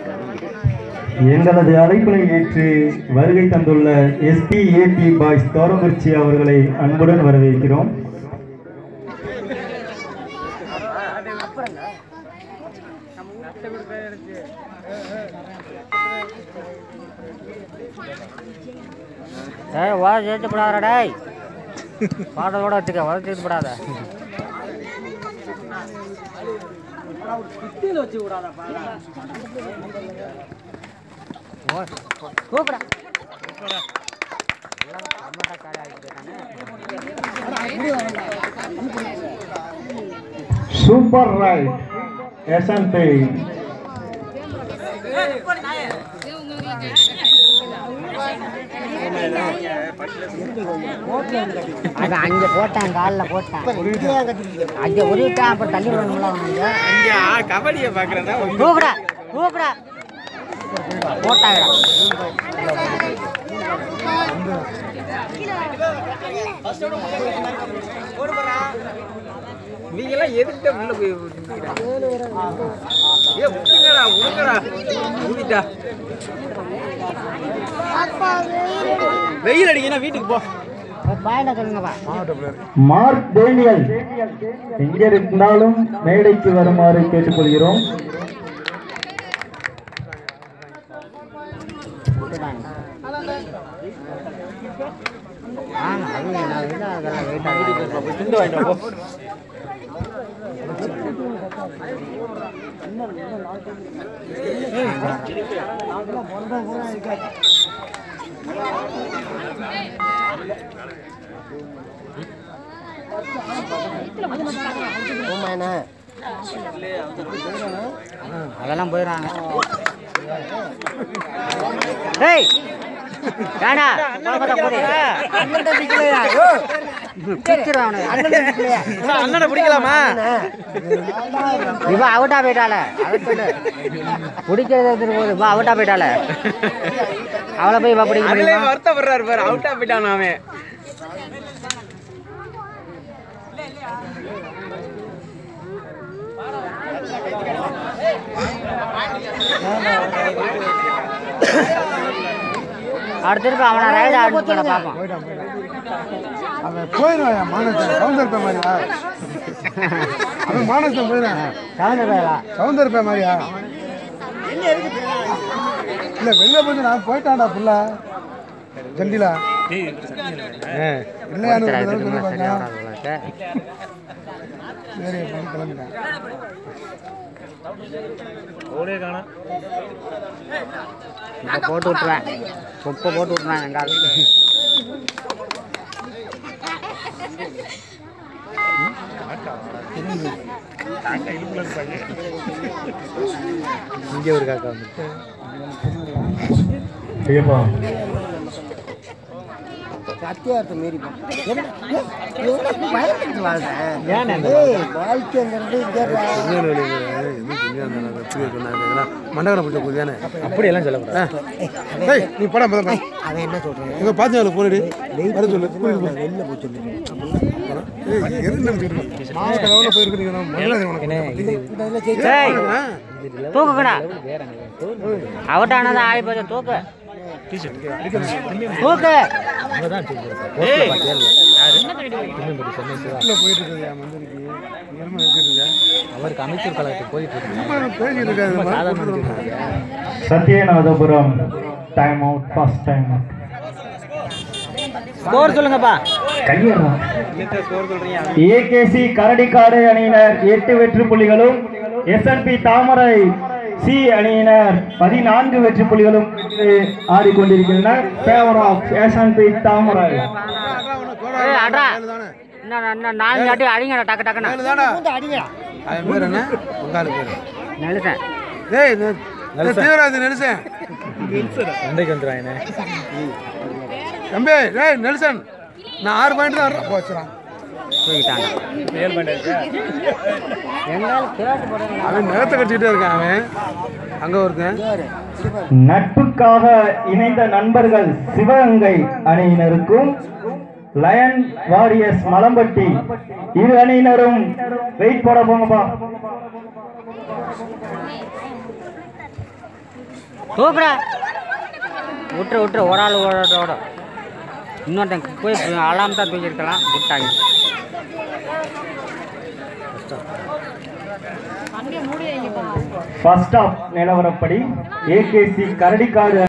எங்களது அழைப்பினை ஏற்று வருகை தந்துள்ள எஸ்பி ஏடி பாய்ஸ் தோரங்குறிச்சி அவர்களை அன்புடன் வரவேற்கிறோம் ஏய் வா சேர்த்து போடாதடா டேய் பாட்டத்தோட வச்சுக்க வளர்த்து போடாத கூப்பிடா சூப்பர் ரைட் எஸ்என்பி அது அங்கே போட்டான் காலில் போட்டான் அங்கே உருவிட்டான் அப்புறம் தள்ளி விடணும்ல அவனுக்கு கபடியை பாக்குறதா கூப்பிடா கூப்பிடா போட்டாங்கடா நீங்க எல்லாம் எதுக்கிட்ட உள்ள போய் நிக்கிறீங்க? ஏ விட்டுங்கடா விடுங்கடா ஊதிட்டா வெயில் அடிக்கணும் வீட்டுக்கு போ பாயிண்ட சொல்லுங்கப்பா மார்க் டேனியல் எங்கே இருந்தாலும் மேடைக்கு வருமாறு கேட்டுக்கொள்கிறோம் ஆ அது நான் இல்லை அதெல்லாம் வெயிட்டாக துண்டு வாங்கிட்டு வா, போ அதெல்லாம் போயிடுறாங்க டேய் ஏண்டா அண்ணன் தம்பிக்கலையா பிடிச்சிடும் அவனை அண்ணன் தம்பிக்கலையா அண்ணனை பிடிக்கலாமா இவ அவுட்டா போயிட்டால அதை சொல்லு பிடிக்கிறது எடுத்துட்டு போகுது இவ அவுட்டா போயிட்டால அவளை போய் இவ பிடிக்க அதுல முடியுமா வருத்தப்படுறாரு பாரு அவுட்டா போயிட்டான் அவன் அடுத்த திருப்பி அவனை ரைடு ஆடிட்டு போட பார்ப்போம் அவன் போயிடுவான் மானசன் சவுந்தர் பே மாதிரியா அவன் மானசன் போயிடுவான் கலந்து போயிடலா சவுந்தர் பே மாதிரியா இல்ல வெளில போயிட்டு நான் போயிட்டான்டா புள்ள ஜண்டில இல்லையான்னு ஒரு தடவை சொல்லி பார்த்தேன் சரி அப்படின்னு கிளம்பிட்டேன் இப்போ போட்டு விட்டுருவேன் இப்போ போட்டு விட்டுருவேன் எங்க ஆளு. இங்கே ஒரு காக்கா வந்து ஐயப்பா சத்தியார்த்த மீறி பயன்படுத்தி வாழ்றேன் வாழ்க்கைங்கிறது மண்டகரம் பிடிச்ச போதியானே அப்படியெல்லாம் சொல்லக்கூடாது ஏய் நீ படம் படம் அவன் என்ன சொல்றான் எங்க பாத்தியாவில் போனடி வர சொல்லு புரியுது போ. வெளில போய் சொல்லு ஏய், எது நினைச்சிட்டு இருக்க? மாவட்ட லெவலில் போயிருக்கீங்க நான் மரியாதை உனக்கு டேய் தூக்குங்கடா அவுட் ஆனதான் ஆகி போச்சு தூக்கு தூக்கு உள்ள போயிட்டு இருக்கியா மந்திரிக்கு என்னமா நினைச்சிட்டு இருக்க அவருக்கு அமைச்சர் கழகத்துக்கு போயிட்டு இருக்கு சும்மா நான் பேசிட்டு இருக்கேன் இந்த மாதிரி போட்டுருவாங்க. Sathyanathapuram time out first time out score சொல்லுங்கப்பா கையறா ஸ்கோர் சொல்றீங்க ஏகேசி கரடிக்காடு அணியினர் எட்டு வெற்றி புள்ளிகளும் எஸ்என்பி தாமரை சி அணியினர் பதினான்கு வெற்றி புள்ளிகளும் பெற்று ஆடிக்கொண்டிருக்கின்றனர் ஃபேவர் ஆஃப் எஸ்என்பி தாமரை ஏய் அட்ரா இன்னும் இன்னும் நாலு அடி அடிங்கடா டக்கு டக்குன்னு ஏழு தானே? அவன் பேர் என்ன உங்க ஆளு பேரு நெலுசன் டேய் இந்த- இந்த தீவிரவாதி நெல்சன் சண்டைக்கு வந்துடுவாங்க தம்பி டேய் நெல்சன் நான் ஆறு பாயிண்ட் தான் வர்றேன் போச்சுறான் தூக்கிட்டாங்க ஏழு பாயிண்ட் இருக்கு எங்காலும் கேட்டு போடுங்க அவன் நிலத்தை கட்டிக்கிட்டே இருக்கான் அவன் அங்க ஒருத்தன் நட்புக்காக இணைந்த நண்பர்கள் சிவகங்கை அணியினருக்கும் லயன் வாரியர்ஸ் மலம்பட்டி இரு அணியினரும் வெயிட் போட போங்கப்பா சூப்பரா விட்டுரு விட்டுரு ஒரு ஆள் ஓட ஓட இன்னொருத்தன் போய் அலாம் தான் தூக்கியிருக்கலாம் விட்டாங்க ஃபர்ஸ்ட் ஆஃப் நிலவரப்படி ஏகேசி கரடிக்காடு